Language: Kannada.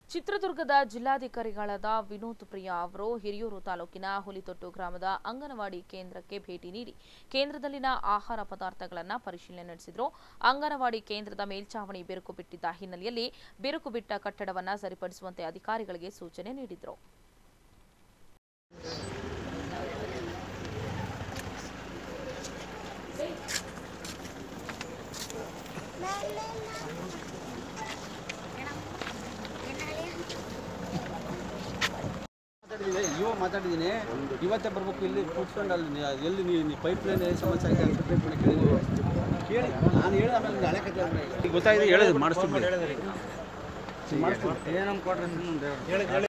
ಚಿತ್ರದುರ್ಗದ ಜಿಲ್ಲಾಧಿಕಾರಿಗಳಾದ ವಿನೋದ್ ಪ್ರಿಯಾ ಅವರು ಹಿರಿಯೂರು ತಾಲೂಕಿನ ಹುಲಿತೊಟ್ಟು ಗ್ರಾಮದ ಅಂಗನವಾಡಿ ಕೇಂದ್ರಕ್ಕೆ ಭೇಟಿ ನೀಡಿ ಕೇಂದ್ರದಲ್ಲಿನ ಆಹಾರ ಪದಾರ್ಥಗಳನ್ನು ಪರಿಶೀಲನೆ ನಡೆಸಿದರು ಅಂಗನವಾಡಿ ಕೇಂದ್ರದ ಮೇಲ್ಚಾವಣಿ ಬಿರುಕು ಬಿಟ್ಟಿದ್ದ ಹಿನ್ನೆಲೆಯಲ್ಲಿ ಬಿರುಕು ಬಿಟ್ಟ ಕಟ್ಟಡವನ್ನು ಸರಿಪಡಿಸುವಂತೆ ಅಧಿಕಾರಿಗಳಿಗೆ ಸೂಚನೆ ನೀಡಿದರು ಮಾತಾಡಿದ್ದೀನಿ ಇವಾಗ ಮಾತಾಡಿದ್ದೀನಿ ಇವತ್ತೇ ಬರ್ಬೇಕು ಇಲ್ಲಿ ಕೂತ್ಕೊಂಡು ಅಲ್ಲಿ ನೀ- ಎಲ್ಲಿ ನೀ ಪೈಪ್ ಲೈನ್ ಏನು ಸಮಸ್ಯೆ ಆಗಿದೆ ಅಂತ ಟ್ರೀಟ್ಮೆಂಟ್ ಕೇಳಿದ್ರು ಕೇಳಿ ನಾನು ಹೇಳಿ ಆಮೇಲೆ ನಿಮ್ಗೆ ಹಳೆ ಕತೆ ಈಗ ಗೊತ್ತಾಗಿದೆ ಹೇಳಿದ್ರು ಮಾಡಿಸ್ತೀನಿ ಮಾಡಿಸ್ತೀನಿ ಏನಮ್ಮ ಕೊಡ್ರಿ